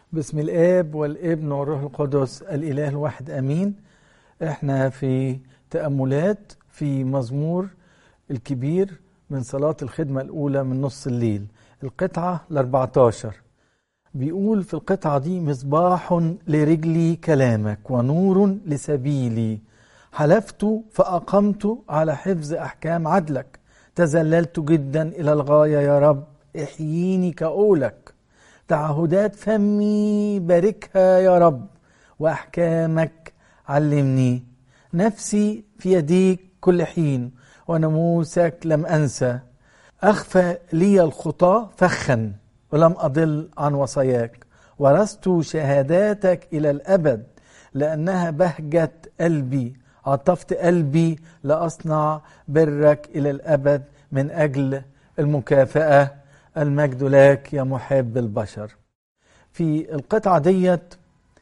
بسم الاب والابن والروح القدس الاله الواحد امين احنا في تاملات في مزمور الكبير من صلاه الخدمه الاولى من نص الليل القطعه ال14 بيقول في القطعه دي مصباح لرجلي كلامك ونور لسبيلي حلفت فاقمت على حفظ احكام عدلك تذللت جدا الى الغايه يا رب احييني كقولك تعهدات فمي باركها يا رب واحكامك علمني نفسي في يديك كل حين وناموسك لم انسى اخفى لي الخطى فخا ولم اضل عن وصاياك ورثت شهاداتك الى الابد لانها بهجه قلبي عطفت قلبي لاصنع برك الى الابد من اجل المكافاه المجد لك يا محب البشر في القطعة ديت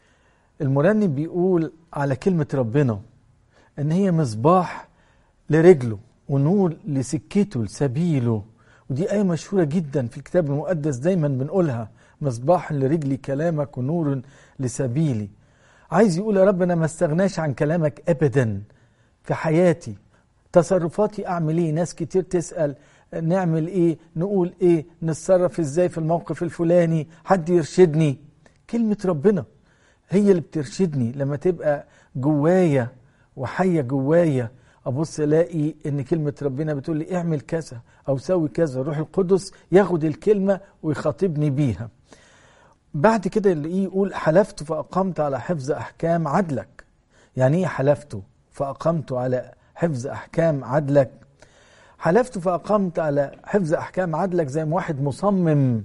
المرنم بيقول على كلمة ربنا ان هي مصباح لرجله ونور لسكته لسبيله ودي آية مشهورة جدا في الكتاب المقدس دايما بنقولها مصباح لرجلي كلامك ونور لسبيلي عايز يقول يا رب انا ما استغناش عن كلامك ابدا في حياتي تصرفاتي اعمل ايه ناس كتير تسأل نعمل ايه نقول ايه نتصرف ازاي في الموقف الفلاني حد يرشدني كلمة ربنا هي اللي بترشدني لما تبقى جوايا وحية جوايا ابص الاقي ان كلمة ربنا بتقول لي اعمل كذا او سوي كذا روح القدس ياخد الكلمة ويخاطبني بيها بعد كده اللي يقول حلفت فاقمت على حفظ احكام عدلك يعني ايه حلفت فاقمت على حفظ احكام عدلك حلفت فأقمت على حفظ أحكام عدلك زي ما واحد مصمم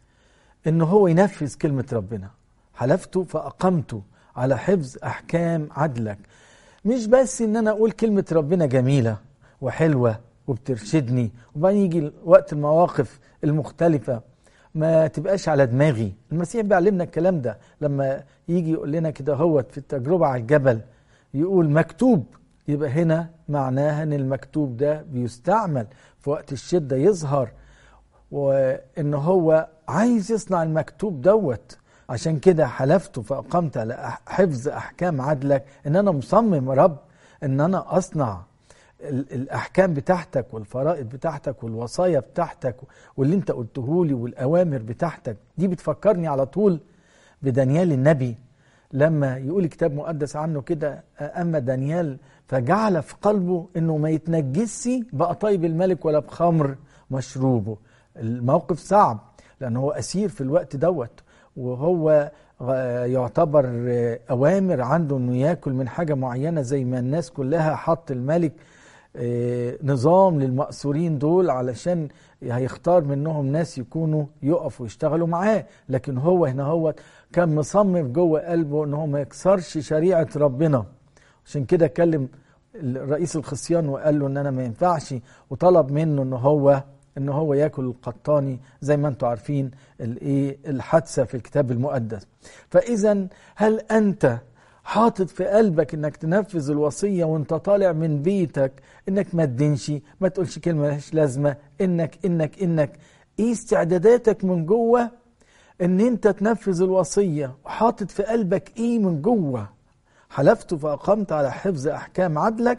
إن هو ينفذ كلمة ربنا حلفت فأقمت على حفظ أحكام عدلك مش بس إن أنا أقول كلمة ربنا جميلة وحلوة وبترشدني وبعدين يجي وقت المواقف المختلفة ما تبقاش على دماغي المسيح بيعلمنا الكلام ده لما يجي يقول لنا كده هوت في التجربة على الجبل يقول مكتوب يبقى هنا معناها ان المكتوب ده بيستعمل في وقت الشده يظهر وان هو عايز يصنع المكتوب دوت عشان كده حلفت فاقمت على حفظ احكام عدلك ان انا مصمم رب ان انا اصنع الاحكام بتاعتك والفرائض بتاعتك والوصايا بتاعتك واللي انت قلته لي والاوامر بتاعتك دي بتفكرني على طول بدانيال النبي لما يقول كتاب مقدس عنه كده اما دانيال فجعل في قلبه انه ما يتنجسش بقطايب الملك ولا بخمر مشروبه الموقف صعب لان هو اسير في الوقت دوت وهو يعتبر اوامر عنده انه ياكل من حاجه معينه زي ما الناس كلها حط الملك نظام للمأسورين دول علشان هيختار منهم ناس يكونوا يقفوا يشتغلوا معاه لكن هو هنا هو كان مصمم جوه قلبه ان هو ما يكسرش شريعه ربنا عشان كده كلم رئيس الخصيان وقال له ان انا ما ينفعش وطلب منه ان هو ان هو ياكل القطاني زي ما انتم عارفين الايه الحادثه في الكتاب المقدس فاذا هل انت حاطط في قلبك انك تنفذ الوصيه وانت طالع من بيتك انك ما تدينش ما تقولش كلمه ملهاش لازمه انك انك انك ايه استعداداتك من جوه ان انت تنفذ الوصيه وحاطط في قلبك ايه من جوه حلفت فاقمت على حفظ احكام عدلك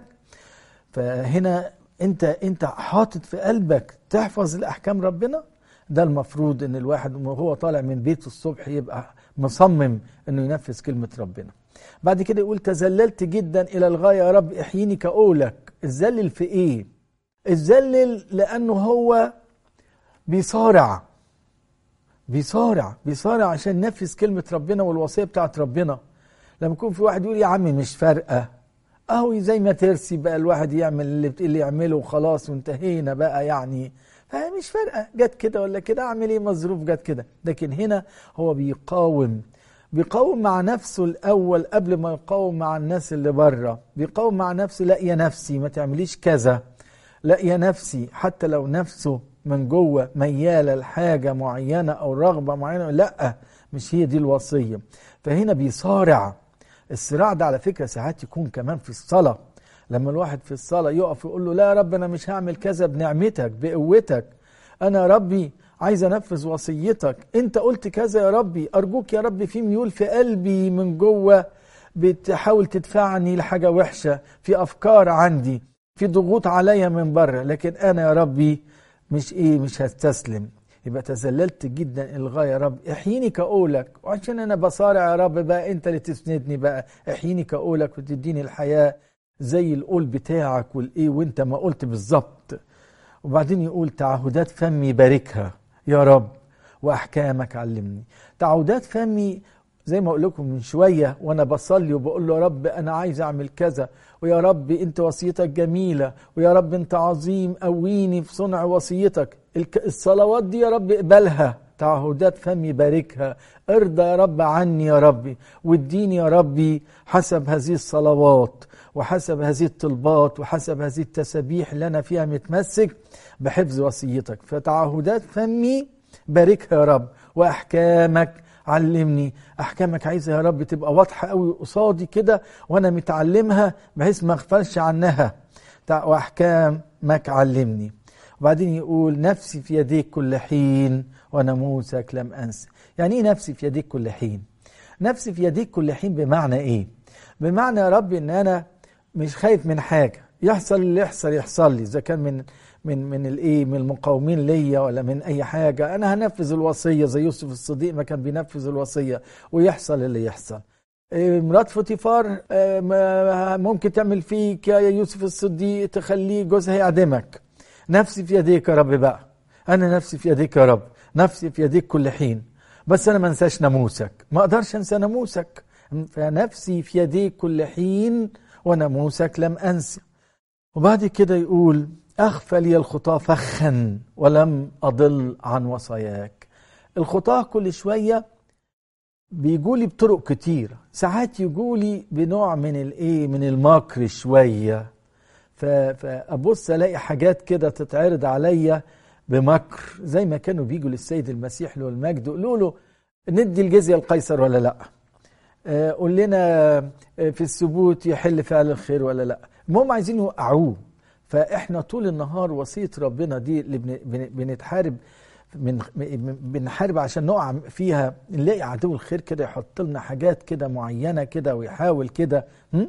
فهنا انت انت حاطط في قلبك تحفظ الاحكام ربنا ده المفروض ان الواحد وهو طالع من بيته الصبح يبقى مصمم انه ينفذ كلمه ربنا بعد كده يقول تذللت جدا الى الغايه يا رب احييني كقولك اتذلل في ايه اتذلل لانه هو بيصارع بيصارع بيصارع عشان ينفذ كلمه ربنا والوصيه بتاعت ربنا لما يكون في واحد يقول يا عمي مش فارقه اهو زي ما ترسي بقى الواحد يعمل اللي, اللي يعمله وخلاص وانتهينا بقى يعني مش فارقه جت كده ولا كده اعمل ايه مظروف جت كده لكن هنا هو بيقاوم بيقاوم مع نفسه الاول قبل ما يقاوم مع الناس اللي بره بيقاوم مع نفسه لا يا نفسي ما تعمليش كذا لا يا نفسي حتى لو نفسه من جوه مياله لحاجه معينه او رغبه معينه لا مش هي دي الوصيه فهنا بيصارع الصراع ده على فكره ساعات يكون كمان في الصلاه لما الواحد في الصلاه يقف يقول له لا يا رب انا مش هعمل كذا بنعمتك بقوتك انا يا ربي عايز انفذ وصيتك انت قلت كذا يا ربي ارجوك يا رب في ميول في قلبي من جوه بتحاول تدفعني لحاجه وحشه في افكار عندي في ضغوط عليا من بره لكن انا يا ربي مش ايه مش هستسلم يبقى تذللت جدا الغايه يا رب احييني كقولك وعشان انا بصارع يا رب بقى انت اللي تسندني بقى احييني كقولك وتديني الحياه زي القول بتاعك والايه وانت ما قلت بالظبط وبعدين يقول تعهدات فمي باركها يا رب واحكامك علمني تعهدات فمي زي ما اقول لكم من شويه وانا بصلي وبقول له يا رب انا عايز اعمل كذا ويا رب انت وصيتك جميله ويا رب انت عظيم قويني في صنع وصيتك الصلوات دي يا رب اقبلها تعهدات فمي باركها ارضى يا رب عني يا ربي واديني يا ربي حسب هذه الصلوات وحسب هذه الطلبات وحسب هذه التسابيح اللي انا فيها متمسك بحفظ وصيتك فتعهدات فمي باركها يا رب واحكامك علمني احكامك عايزها يا رب تبقى واضحه قوي قصادي كده وانا متعلمها بحيث ما اغفلش عنها واحكامك علمني وبعدين يقول نفسي في يديك كل حين وناموسك لم انس يعني ايه نفسي في يديك كل حين نفسي في يديك كل حين بمعنى ايه بمعنى يا رب ان انا مش خايف من حاجه يحصل اللي يحصل يحصل لي اذا كان من من من الايه من المقاومين ليا ولا من اي حاجه انا هنفذ الوصيه زي يوسف الصديق ما كان بينفذ الوصيه ويحصل اللي يحصل مرات فوتيفار ممكن تعمل فيك يا يوسف الصديق تخليه جوزها يعدمك نفسي في يديك يا رب بقى انا نفسي في يديك يا رب نفسي في يديك كل حين بس انا ما انساش ناموسك ما اقدرش انسى ناموسك فنفسي في يديك كل حين وناموسك لم انسى وبعد كده يقول أخفى لي الخطاة فخا ولم أضل عن وصاياك الخطاة كل شوية بيجولي بطرق كتير ساعات يجولي بنوع من الايه من المكر شوية فأبص ألاقي حاجات كده تتعرض عليا بمكر زي ما كانوا بيجوا للسيد المسيح له المجد يقولوا له ندي الجزية القيصر ولا لا قول لنا في الثبوت يحل فعل الخير ولا لا المهم عايزين يوقعوه فاحنا طول النهار وصيه ربنا دي اللي بنتحارب من بنحارب عشان نقع فيها نلاقي عدو الخير كده يحط لنا حاجات كده معينه كده ويحاول كده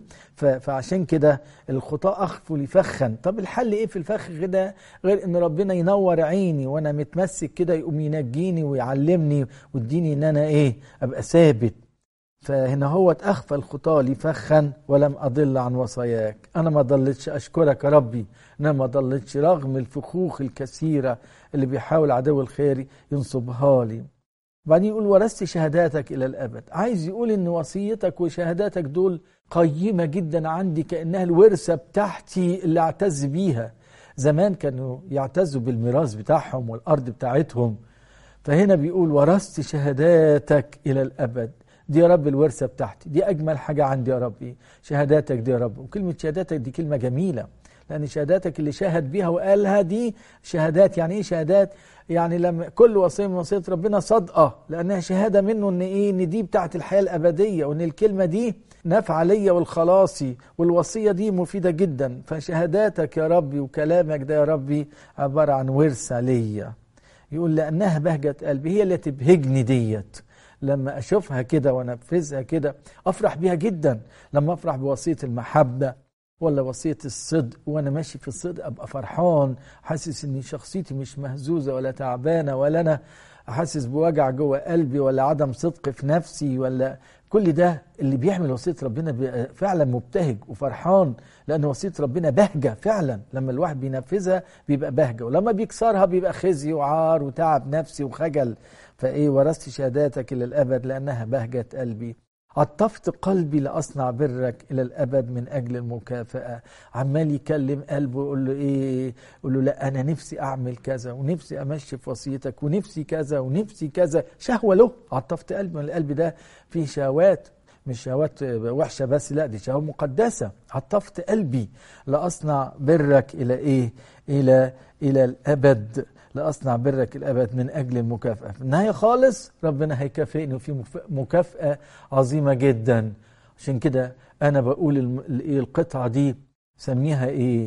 فعشان كده الخطاء اخفوا لفخا طب الحل ايه في الفخ كده غير ان ربنا ينور عيني وانا متمسك كده يقوم ينجيني ويعلمني ويديني ان انا ايه ابقى ثابت فهنا هو اخفى الخطاه لي فخا ولم اضل عن وصاياك انا ما ضلتش اشكرك يا ربي انا ما ضلتش رغم الفخوخ الكثيره اللي بيحاول عدو الخير ينصبها لي بعدين يقول ورثت شهاداتك الى الابد عايز يقول ان وصيتك وشهاداتك دول قيمه جدا عندي كانها الورثه بتاعتي اللي اعتز بيها زمان كانوا يعتزوا بالميراث بتاعهم والارض بتاعتهم فهنا بيقول ورثت شهاداتك الى الابد دي يا رب الورثة بتاعتي دي أجمل حاجة عندي يا ربي شهاداتك دي يا رب وكلمة شهاداتك دي كلمة جميلة لأن شهاداتك اللي شاهد بيها وقالها دي شهادات يعني إيه شهادات يعني لما كل وصية من وصية ربنا صادقة لأنها شهادة منه إن إيه إن دي بتاعت الحياة الأبدية وإن الكلمة دي نافعة ليا والخلاصي والوصية دي مفيدة جدا فشهاداتك يا ربي وكلامك ده يا ربي عبارة عن ورثة ليا يقول لأنها بهجة قلبي هي اللي تبهجني ديت لما اشوفها كده وانفذها كده افرح بيها جدا لما افرح بوصيه المحبه ولا وصيه الصدق وانا ماشي في الصدق ابقى فرحان حاسس ان شخصيتي مش مهزوزه ولا تعبانه ولا انا حاسس بوجع جوه قلبي ولا عدم صدق في نفسي ولا كل ده اللي بيعمل وصيه ربنا فعلا مبتهج وفرحان لان وصيه ربنا بهجه فعلا لما الواحد بينفذها بيبقى بهجه ولما بيكسرها بيبقى خزي وعار وتعب نفسي وخجل فايه ورثت شهاداتك الى الابد لانها بهجه قلبي عطفت قلبي لاصنع برك الى الابد من اجل المكافاه عمال يكلم قلبه يقول له ايه يقول له لا انا نفسي اعمل كذا ونفسي امشي في وصيتك ونفسي كذا ونفسي كذا شهوه له عطفت قلبي من القلب ده فيه شهوات مش شهوات وحشه بس لا دي شهوه مقدسه عطفت قلبي لاصنع برك الى ايه الى الى الابد لأصنع برك الأبد من أجل المكافأة في النهاية خالص ربنا هيكافئني وفي مكافأة عظيمة جدا عشان كده أنا بقول القطعة دي سميها إيه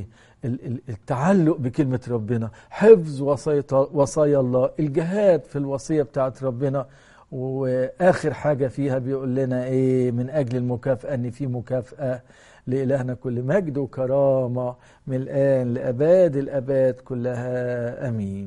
ال- ال- التعلق بكلمة ربنا حفظ وصايا وصايا الله الجهاد في الوصية بتاعت ربنا وآخر حاجة فيها بيقول لنا إيه من أجل المكافأة إن في مكافأة لإلهنا كل مجد وكرامة من الآن لأباد الأباد كلها أمين